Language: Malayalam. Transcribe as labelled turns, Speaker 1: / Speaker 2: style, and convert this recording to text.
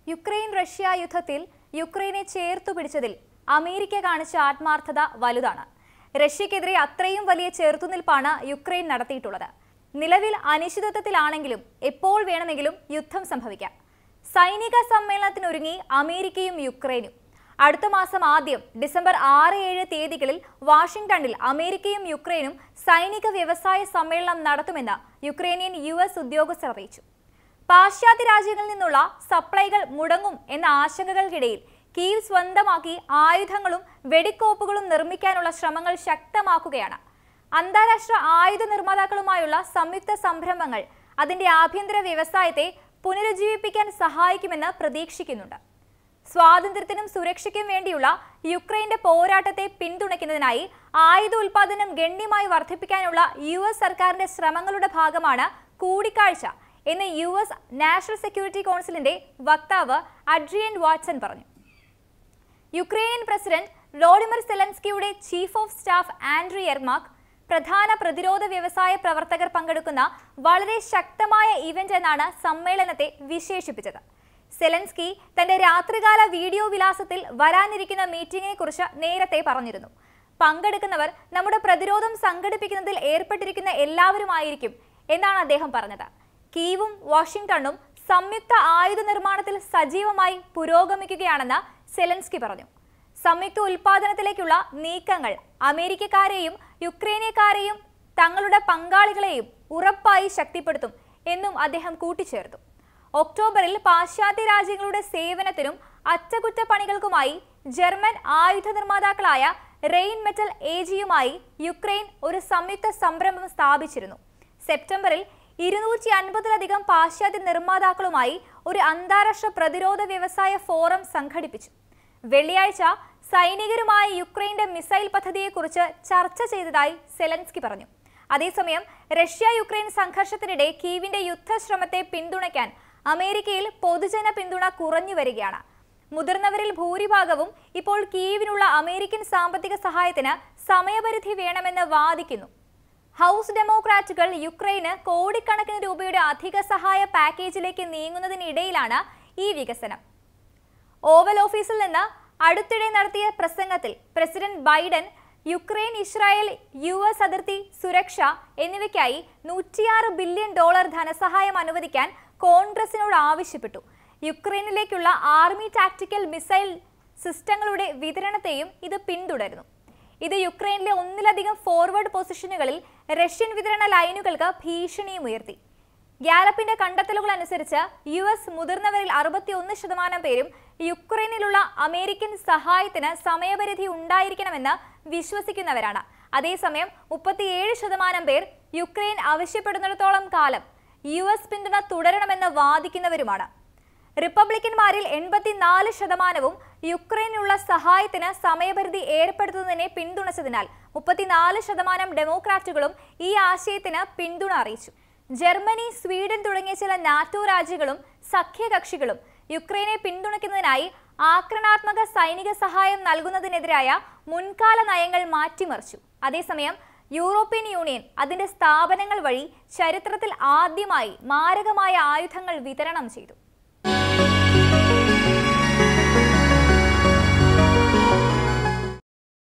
Speaker 1: യുക്രൈൻ റഷ്യ യുദ്ധത്തിൽ യുക്രൈനെ ചേർത്തു പിടിച്ചതിൽ അമേരിക്ക കാണിച്ച ആത്മാർത്ഥത വലുതാണ് റഷ്യക്കെതിരെ അത്രയും വലിയ ചെറുത്തുനിൽപ്പാണ് യുക്രൈൻ നടത്തിയിട്ടുള്ളത് നിലവിൽ അനിശ്ചിതത്വത്തിലാണെങ്കിലും എപ്പോൾ വേണമെങ്കിലും യുദ്ധം സംഭവിക്കാം സൈനിക സമ്മേളനത്തിനൊരുങ്ങി അമേരിക്കയും യുക്രൈനും അടുത്ത മാസം ആദ്യം ഡിസംബർ ആറ് ഏഴ് തീയതികളിൽ വാഷിംഗ്ടണിൽ അമേരിക്കയും യുക്രൈനും സൈനിക വ്യവസായ സമ്മേളനം നടത്തുമെന്ന് യുക്രൈനിയൻ യു എസ് ഉദ്യോഗസ്ഥർ അറിയിച്ചു പാശ്ചാത്യ രാജ്യങ്ങളിൽ നിന്നുള്ള സപ്ലൈകൾ മുടങ്ങും എന്ന ആശങ്കകൾക്കിടയിൽ കീവ് സ്വന്തമാക്കി ആയുധങ്ങളും വെടിക്കോപ്പുകളും നിർമ്മിക്കാനുള്ള ശ്രമങ്ങൾ ശക്തമാക്കുകയാണ് അന്താരാഷ്ട്ര ആയുധ നിർമ്മാതാക്കളുമായുള്ള സംയുക്ത സംരംഭങ്ങൾ അതിന്റെ ആഭ്യന്തര വ്യവസായത്തെ പുനരുജ്ജീവിപ്പിക്കാൻ സഹായിക്കുമെന്ന് പ്രതീക്ഷിക്കുന്നുണ്ട് സ്വാതന്ത്ര്യത്തിനും സുരക്ഷയ്ക്കും വേണ്ടിയുള്ള യുക്രൈന്റെ പോരാട്ടത്തെ പിന്തുണയ്ക്കുന്നതിനായി ആയുധ ഉൽപാദനം ഗണ്യമായി വർദ്ധിപ്പിക്കാനുള്ള യു എസ് സർക്കാരിന്റെ ശ്രമങ്ങളുടെ ഭാഗമാണ് കൂടിക്കാഴ്ച എന്ന് യു എസ് നാഷണൽ സെക്യൂരിറ്റി കൗൺസിലിന്റെ വക്താവ് അഡ്രിയൻ വാട്സൺ പറഞ്ഞു യുക്രൈനിയൻ പ്രസിഡന്റ് വ്ളോഡിമിർ സെലൻസ്കിയുടെ chief of staff Andriy Yermak പ്രധാന പ്രതിരോധ വ്യവസായ പ്രവർത്തകർ പങ്കെടുക്കുന്ന വളരെ ശക്തമായ ഇവന്റ് എന്നാണ് സമ്മേളനത്തെ വിശേഷിപ്പിച്ചത് സെലൻസ്കി തന്റെ രാത്രികാല വീഡിയോ വിലാസത്തിൽ വരാനിരിക്കുന്ന മീറ്റിംഗിനെ കുറിച്ച് നേരത്തെ പറഞ്ഞിരുന്നു പങ്കെടുക്കുന്നവർ നമ്മുടെ പ്രതിരോധം സംഘടിപ്പിക്കുന്നതിൽ ഏർപ്പെട്ടിരിക്കുന്ന എല്ലാവരുമായിരിക്കും എന്നാണ് അദ്ദേഹം പറഞ്ഞത് കീവും വാഷിംഗ്ടണും സംയുക്ത ആയുധ നിർമ്മാണത്തിൽ സജീവമായി പുരോഗമിക്കുകയാണെന്ന് സെലൻസ്കി പറഞ്ഞു സംയുക്ത ഉൽപാദനത്തിലേക്കുള്ള നീക്കങ്ങൾ അമേരിക്കക്കാരെയും യുക്രൈനിയക്കാരെയും തങ്ങളുടെ പങ്കാളികളെയും ഉറപ്പായി ശക്തിപ്പെടുത്തും എന്നും അദ്ദേഹം കൂട്ടിച്ചേർത്തു ഒക്ടോബറിൽ പാശ്ചാത്യ രാജ്യങ്ങളുടെ സേവനത്തിനും അറ്റകുറ്റപ്പണികൾക്കുമായി ജർമ്മൻ ആയുധ നിർമ്മാതാക്കളായ റെയിൻ മെറ്റൽ ഏജിയുമായി യുക്രൈൻ ഒരു സംയുക്ത സംരംഭം സ്ഥാപിച്ചിരുന്നു സെപ്റ്റംബറിൽ ഇരുന്നൂറ്റി അൻപതിലധികം പാശ്ചാത്യ നിർമ്മാതാക്കളുമായി ഒരു അന്താരാഷ്ട്ര പ്രതിരോധ വ്യവസായ ഫോറം സംഘടിപ്പിച്ചു വെള്ളിയാഴ്ച സൈനികരുമായി യുക്രൈന്റെ മിസൈൽ പദ്ധതിയെക്കുറിച്ച് ചർച്ച ചെയ്തതായി സെലൻസ്കി പറഞ്ഞു അതേസമയം റഷ്യ യുക്രൈൻ സംഘർഷത്തിനിടെ കീവിന്റെ യുദ്ധശ്രമത്തെ പിന്തുണയ്ക്കാൻ അമേരിക്കയിൽ പൊതുജന പിന്തുണ കുറഞ്ഞു വരികയാണ് മുതിർന്നവരിൽ ഭൂരിഭാഗവും ഇപ്പോൾ കീവിനുള്ള അമേരിക്കൻ സാമ്പത്തിക സഹായത്തിന് സമയപരിധി വേണമെന്ന് വാദിക്കുന്നു ഹൗസ് ഡെമോക്രാറ്റുകൾ യുക്രൈന് കോടിക്കണക്കിന് രൂപയുടെ അധിക സഹായ പാക്കേജിലേക്ക് നീങ്ങുന്നതിനിടയിലാണ് ഈ വികസനം ഓവൽ ഓഫീസിൽ നിന്ന് അടുത്തിടെ നടത്തിയ പ്രസംഗത്തിൽ president Biden Ukraine Israel U S അതിർത്തി സുരക്ഷ എന്നിവയ്ക്കായി നൂറ്റിയാറ് ബില്യൺ ഡോളർ ധനസഹായം അനുവദിക്കാൻ കോൺഗ്രസിനോട് ആവശ്യപ്പെട്ടു യുക്രൈനിലേക്കുള്ള ആർമി ടാക്ടിക്കൽ മിസൈൽ സിസ്റ്റങ്ങളുടെ വിതരണത്തെയും ഇത് പിന്തുടരുന്നു ഇത് യുക്രൈനിലെ ഒന്നിലധികം ഫോർവേഡ് പൊസിഷനുകളിൽ റഷ്യൻ വിതരണ ലൈനുകൾക്ക് ഭീഷണിയും ഉയർത്തി ഗ്യാലപ്പിന്റെ കണ്ടെത്തലുകൾ അനുസരിച്ച് യു എസ് മുതിർന്നവരിൽ അറുപത്തിയൊന്ന് ശതമാനം പേരും യുക്രൈനിലുള്ള അമേരിക്കൻ സഹായത്തിന് സമയപരിധി ഉണ്ടായിരിക്കണമെന്ന് വിശ്വസിക്കുന്നവരാണ് അതേസമയം മുപ്പത്തിയേഴ് ശതമാനം പേർ യുക്രൈൻ ആവശ്യപ്പെടുന്നിടത്തോളം കാലം യു എസ് പിന്തുണ തുടരണമെന്ന് വാദിക്കുന്നവരുമാണ് റിപ്പബ്ലിക്കന്മാരിൽ എൺപത്തിനാല് ശതമാനവും യുക്രൈനുള്ള സഹായത്തിന് സമയപരിധി ഏർപ്പെടുത്തുന്നതിനെ പിന്തുണച്ചതിനാൽ മുപ്പത്തിനാല് ശതമാനം ഡെമോക്രാറ്റുകളും ഈ ആശയത്തിന് പിന്തുണ അറിയിച്ചു ജർമ്മനി സ്വീഡൻ തുടങ്ങിയ ചില നാറ്റോ രാജ്യങ്ങളും സഖ്യകക്ഷികളും യുക്രൈനെ പിന്തുണയ്ക്കുന്നതിനായി ആക്രമണാത്മക സൈനിക സഹായം നൽകുന്നതിനെതിരായ മുൻകാല നയങ്ങൾ മാറ്റിമറിച്ചു അതേസമയം യൂറോപ്യൻ യൂണിയൻ അതിന്റെ സ്ഥാപനങ്ങൾ വഴി ചരിത്രത്തിൽ ആദ്യമായി മാരകമായ ആയുധങ്ങൾ വിതരണം ചെയ്തു